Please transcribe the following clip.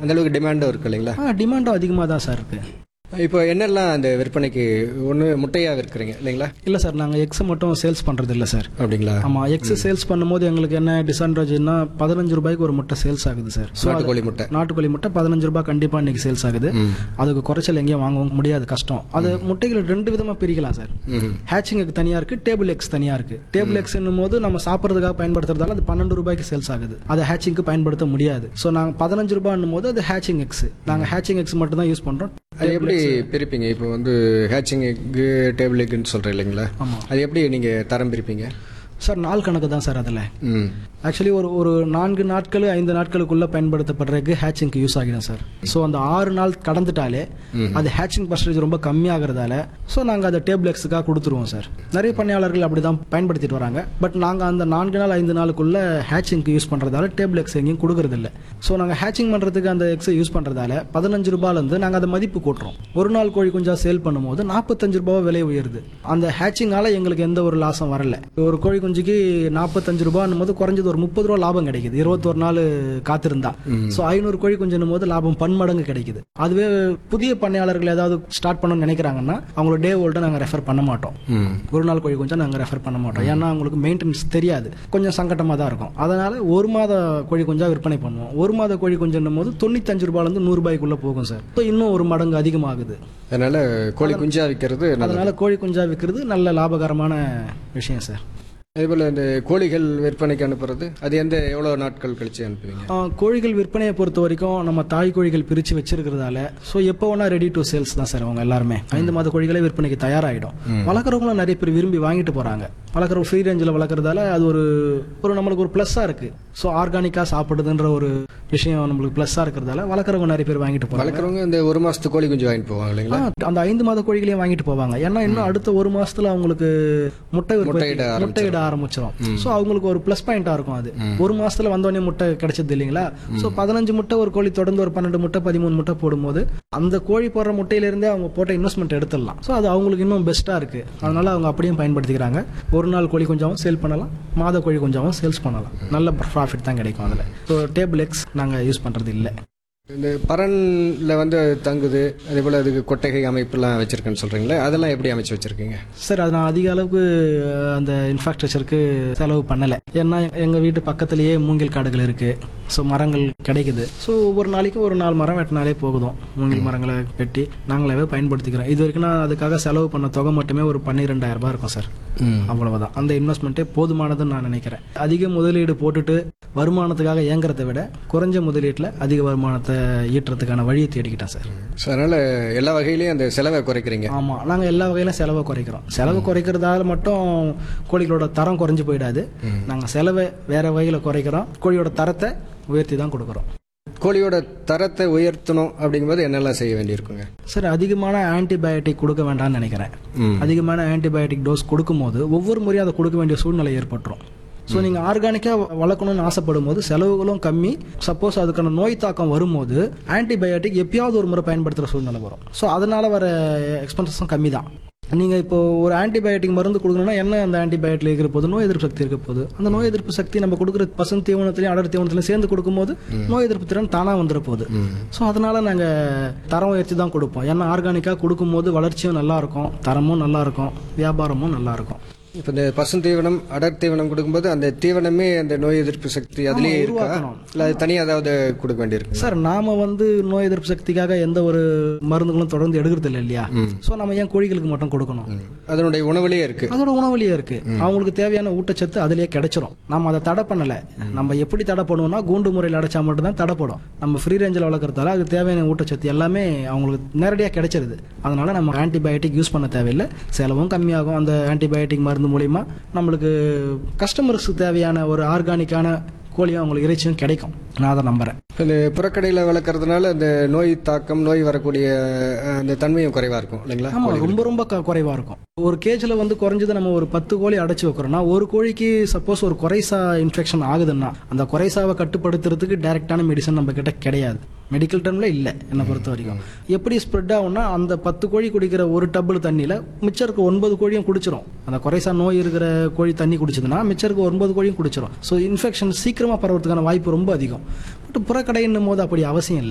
அந்த அளவுக்கு டிமாண்டும் இருக்கு இல்லைங்களா ஆ டிமாண்டும் அதிகமாக தான் சார் இருக்குது இப்போ என்னெல்லாம் அந்த விற்பனைக்கு ஒன்று முட்டையாக விற்கிறீங்க இல்லைங்களா இல்லை சார் நாங்கள் எக்ஸ் மட்டும் சேல்ஸ் பண்ணுறது இல்லை சார் அப்படிங்களா ஆமாம் எக்ஸ் சேல்ஸ் பண்ணும்போது எங்களுக்கு என்ன டிஸ்அட்வான்டேஜ்னா பதினஞ்சு ரூபாய்க்கு ஒரு முட்டை சேல்ஸ் ஆகுது சார் ஸோ நாட்டுக்கோழி முட்டை நாட்டுக்கோழி முட்டை பதினஞ்சு ரூபாய் கண்டிப்பாக இன்னைக்கு சேல்ஸ் ஆகுது ம். அதுக்கு குறைச்சல் எங்கேயும் வாங்க முடியாது கஷ்டம் அது முட்டைகள் ரெண்டு விதமாக பிரிக்கலாம் சார் ம் ஹேச்சிங்க்கு தனியாக இருக்குது டேபிள் எக்ஸ் தனியாக இருக்குது டேபிள் எக்ஸ் போது நம்ம சாப்பிட்றதுக்காக பயன்படுத்துறதால அது பன்னெண்டு ரூபாய்க்கு சேல்ஸ் ஆகுது அதை ஹேச்சிங்க்கு பயன்படுத்த முடியாது ஸோ நாங்கள் பதினஞ்சு ரூபாய் போது அது ஹேச்சிங் எக்ஸ் நாங்கள் ஹேச்சிங் எக்ஸ் மட்டும் தான் யூஸ் பண்ணுறோம் அது எப்படி பிரிப்பீங்க இப்போ வந்து ஹேச்சிங் எக்கு டேபிள் எக்குன்னு சொல்கிறேன் இல்லைங்களா ஆமாம் அது எப்படி நீங்கள் தரம் பிரிப்பீங்க சார் நாள் கணக்கு தான் சார் அதில் ம் ஆக்சுவலி ஒரு ஒரு நான்கு நாட்கள் ஐந்து நாட்களுக்குள்ள பயன்படுத்தப்படுற எக் ஹேச்சிங்க்கு யூஸ் ஆகிடும் சார் ஸோ அந்த ஆறு நாள் கடந்துட்டாலே அது ஹேச்சிங் பர்சன்டேஜ் ரொம்ப கம்மியாகிறதால ஸோ நாங்கள் அதை டேபிள் எக்ஸுக்காக கொடுத்துருவோம் சார் நிறைய பணியாளர்கள் அப்படி தான் பயன்படுத்திட்டு வராங்க பட் நாங்கள் அந்த நான்கு நாள் ஐந்து நாளுக்குள்ள ஹேச்சிங்க்கு யூஸ் பண்ணுறதால டேபிள் எக்ஸ் எங்கேயும் கொடுக்கறதில்ல ஸோ நாங்கள் ஹேச்சிங் பண்ணுறதுக்கு அந்த எக்ஸை யூஸ் பண்ணுறதால பதினஞ்சு ரூபாயிலேருந்து நாங்கள் அதை மதிப்பு கூட்டுறோம் ஒரு நாள் கோழி குஞ்சா சேல் பண்ணும்போது நாற்பத்தஞ்சு ரூபாய் விலை உயருது அந்த ஹேச்சிங்கால எங்களுக்கு எந்த ஒரு லாஸும் வரல ஒரு கோழி குஞ்சுக்கு நாற்பத்தஞ்சு ரூபாய் போது குறைஞ்சது ஒரு முப்பது ரூபா லாபம் கிடைக்குது இருபத்தொரு நாள் காத்திருந்தா ஸோ ஐநூறு கோழி குஞ்சுன்னும் போது லாபம் பன்மடங்கு கிடைக்குது அதுவே புதிய பண்ணையாளர்கள் ஏதாவது ஸ்டார்ட் பண்ணணும்னு நினைக்கிறாங்கன்னா அவங்களோட டே ஓல்டை நாங்கள் ரெஃபர் பண்ண மாட்டோம் ம் ஒரு நாள் கோழி குஞ்சா நாங்கள் ரெஃபர் பண்ண மாட்டோம் ஏன்னா அவங்களுக்கு மெயின்டெனன்ஸ் தெரியாது கொஞ்சம் சங்கட்டமாக தான் இருக்கும் அதனால ஒரு மாத கோழி குஞ்சா விற்பனை பண்ணுவோம் ஒரு மாத கோழி குஞ்சுன்னும் போது தொண்ணூத்தஞ்சு ரூபாயிலேருந்து நூறு ரூபாய்க்குள்ள போகும் சார் ஸோ இன்னும் ஒரு மடங்கு அதிகமாகுது அதனால கோழி குஞ்சா விற்கிறது நல்லது அதனால கோழி குஞ்சா விற்கிறது நல்ல லாபகரமான விஷயம் சார் அதே போல் இந்த கோழிகள் விற்பனைக்கு அனுப்புறது அது எந்த எவ்வளோ நாட்கள் கழிச்சு அனுப்புவீங்க ஆ, கோழிகள் விற்பனையை பொறுத்த வரைக்கும் நம்ம தாய் கோழிகள் பிரித்து வச்சிருக்கிறதால ஸோ எப்போ வேணா ரெடி டு சேல்ஸ் தான் சார் அவங்க எல்லாருமே ஐந்து மாத கோழிகளே விற்பனைக்கு தயாராகிடும் வளர்க்குறவங்களும் நிறைய பேர் விரும்பி வாங்கிட்டு போகிறாங்க வளர்க்குறவங்க ஃப்ரீ ரேஞ்சில் வளர்க்குறதால அது ஒரு ஒரு நம்மளுக்கு ஒரு ப்ளஸ்ஸாக இருக்குது ஸோ ஆர்கானிக்காக சாப்பிடுதுன்ற ஒரு விஷயம் நம்மளுக்கு ப்ளஸ்ஸாக இருக்கிறதால வளர்க்குறவங்க நிறைய பேர் வாங்கிட்டு போகிறாங்க வளர்க்குறவங்க இந்த ஒரு மாசத்து கோழி குஞ்சு வாங்கிட்டு போவாங்க இல்லைங்களா அந்த ஐந்து மாத கோழிகளையும் வாங்கிட்டு போவாங்க ஏன்னா இன்னும் அடுத்த ஒரு மாசத்துல அவங்களுக்கு முட்டை உற்பத்தி- முட்டையிட ஆரம்பிச்சிரும். முட்டையிட ஆரம்பிச்சிடும் ஸோ அவங்களுக்கு ஒரு ப்ளஸ் பாயிண்டா இருக்கும் அது ஒரு மாசத்துல வந்தோடனே முட்டை கிடைச்சது இல்லைங்களா ஸோ பதினஞ்சு முட்டை ஒரு கோழி தொடர்ந்து ஒரு பன்னெண்டு முட்டை பதிமூணு முட்டை போடும்போது அந்த கோழி போடுற முட்டையில இருந்தே அவங்க போட்ட இன்வெஸ்ட்மெண்ட் எடுத்துடலாம் ஸோ அது அவங்களுக்கு இன்னும் பெஸ்ட்டா இருக்கு அதனால அவங்க அப்படியும் பயன்படுத்திக்கிறாங்க ஒரு நாள் கோழி கொஞ்சாவும் சேல் பண்ணலாம் மாத கோழி கொஞ்சாவும் சேல்ஸ் பண்ணலாம் நல்ல ப்ராஃபிட் தான் கிடைக்கும் அதில் ஸோ டேபிள் எக்ஸ் நாங்கள் யூஸ் பண்றது இல்லை இந்த பரன்ல வந்து அது தங்குது அதே போல் அதுக்கு கொட்டகை அமைப்புலாம் வச்சிருக்கேன்னு சொல்றீங்களே அதெல்லாம் எப்படி அமைச்சு வச்சிருக்கீங்க சார் அது நான் அதிக அளவுக்கு அஹ், அந்த இன்ஃப்ராஸ்ட்ரக்சருக்கு செலவு பண்ணலை ஏன்னா எங்கள் வீட்டு பக்கத்துலேயே மூங்கில் காடுகள் இருக்குது ஸோ மரங்கள் கிடைக்குது ஸோ ஒவ்வொரு நாளைக்கும் ஒரு நாலு மரம் வெட்டினாலே போகுதும் மூங்கில் மரங்களை வெட்டி நாங்களாவே பயன்படுத்திக்கிறோம் இது வரைக்கும் நான் அதுக்காக செலவு பண்ண தொகை மட்டுமே ஒரு பன்னிரெண்டாயிரம் ரூபாய் இருக்கும் சார் அவ்வளவுதான் அந்த இன்வெஸ்ட்மெண்ட்டே போதுமானதுன்னு நான் நினைக்கிறேன் அதிக முதலீடு போட்டுட்டு வருமானத்துக்காக ஏங்குறதை விட குறைஞ்ச முதலீட்டில் அதிக வருமானத்தை ஈட்டுறதுக்கான வழியை தேடிக்கிட்டேன் சார் ஸோ அதனால எல்லா வகையிலையும் அந்த செலவை குறைக்கிறீங்க ஆமா நாங்க எல்லா வகையிலும் செலவை குறைக்கிறோம் செலவு குறைக்கிறதால மட்டும் கோழிகளோட தரம் குறைஞ்சு போயிடாது நாங்க செலவை வேற வகையில குறைக்கிறோம் கோழியோட தரத்தை உயர்த்தி தான் கொடுக்குறோம் கோழியோட தரத்தை உயர்த்தணும் அப்படிங்கும்போது என்னெல்லாம் செய்ய வேண்டியிருக்குங்க சார் அதிகமான ஆன்டிபயோட்டிக் கொடுக்க வேண்டாம்னு நினைக்கிறேன் ம். அதிகமான ஆன்டிபயோட்டிக் டோஸ் கொடுக்கும்போது ஒவ்வொரு முறையும் அதை கொடுக்க வேண்டிய சூழ்நிலை ஏற்பட்டுரும் ஸோ நீங்கள் ஆர்கானிக்காக வளர்க்கணும்னு ஆசைப்படும் போது செலவுகளும் கம்மி சப்போஸ் அதுக்கான நோய் தாக்கம் வரும்போது ஆன்டிபயோட்டிக் எப்பயாவது ஒரு முறை பயன்படுத்துகிற சூழ்நிலை வரும் ஸோ அதனால வர எக்ஸ்பென்சஸும் கம்மி தான் நீங்கள் இப்போ ஒரு ஆன்டிபயோட்டிக் மருந்து கொடுக்கணும்னா என்ன அந்த ஆன்டிபயோட்டிக் இருக்கிற போது நோய் எதிர்ப்பு சக்தி இருக்க போது அந்த நோய் எதிர்ப்பு சக்தி நம்ம கொடுக்குற பசும் தீவனத்திலையும் அடர் தீவனத்திலையும் சேர்ந்து கொடுக்கும்போது நோய் எதிர்ப்பு திறன் தானாக வந்துட போகுது ஸோ அதனால நாங்கள் தரம் உயர்த்தி தான் கொடுப்போம் ஏன்னா ஆர்கானிக்காக கொடுக்கும்போது வளர்ச்சியும் நல்லா இருக்கும் தரமும் நல்லா இருக்கும் வியாபாரமும் நல்லா இருக்கும் இப்போ இந்த பசுந்தீவனம் அடர் தீவனம் கொடுக்கும்போது அந்த தீவனமே அந்த நோய் எதிர்ப்பு சக்தி அதுலயே இருக்கா உருவாக்கணும். இல்லை அது தனியாக ஏதாவது கொடுக்க வேண்டியிருக்கு சார் நாம வந்து நோய் எதிர்ப்பு சக்திக்காக எந்த ஒரு மருந்துகளும் தொடர்ந்து எடுக்கிறது இல்லை இல்லையா ஸோ நம்ம ஏன் கோழிகளுக்கு மட்டும் கொடுக்கணும் அதனுடைய உணவுலயே இருக்கு அதோட உணவுலயே இருக்கு அவங்களுக்கு தேவையான ஊட்டச்சத்து அதிலேயே கிடைச்சிரும் நம்ம அதை தடை பண்ணல நம்ம எப்படி தடை பண்ணுவோம்னா கூண்டு முறையில் அடைச்சா மட்டும்தான் தடைப்படும் நம்ம ஃப்ரீ ரேஞ்சில் வளர்க்குறதால அது தேவையான ஊட்டச்சத்து எல்லாமே அவங்களுக்கு நேரடியாக கிடைச்சிருது அதனால நம்ம ஆன்டிபயோட்டிக் யூஸ் பண்ண தேவையில்லை செலவும் கம்மியாகும் அந்த ஆன்டிபயோட்டிக் மருந்து மூலிமா நம்மளுக்கு கஸ்டமர்ஸுக்கு தேவையான ஒரு ஆர்கானிக்கான கோழியும் அவங்களுக்கு இறைச்சியும் கிடைக்கும் நான் அதை நம்புறேன் இந்த புறக்கடையில் வளர்க்கறதுனால அந்த நோய் தாக்கம் நோய் வரக்கூடிய அஹ், அந்த தன்மையும் குறைவா இருக்கும் இல்லைங்களா ஆமா ரொம்ப ரொம்ப க- குறைவா இருக்கும் ஒரு கேஜ்ல வந்து குறைஞ்சது நம்ம ஒரு பத்து கோழி அடைச்சு வைக்கிறோம்னா ஒரு கோழிக்கு சப்போஸ் ஒரு குறைசா இன்ஃபெக்ஷன் ஆகுதுன்னா அந்த குறைசாவை கட்டுப்படுத்துறதுக்கு டைரக்டான மெடிசன் நம்ம கிட்ட கிடையாது மெடிக்கல் டர்ம்ல இல்ல என்னை பொறுத்த வரைக்கும் எப்படி ஸ்ப்ரெட் ஆகும்னா அந்த பத்து கோழி குடிக்கிற ஒரு டபுள் தண்ணியில மிச்சம் இருக்க ஒன்பது கோழியும் குடிச்சிரும் அந்த குறைசா நோய் இருக்கிற கோழி தண்ணி குடிச்சதுன்னா மிச்சம் இருக்க ஒன்பது கோழியும் குடிச்சிரும் ஸோ இன்ஃபெக்ஷன் சீக்கிரமா பரவறதுக்கான வாய்ப்பு ரொம்ப அதிகம் பட் புறக்கடைன்னும் போது அப்படி அவசியம் இல்லை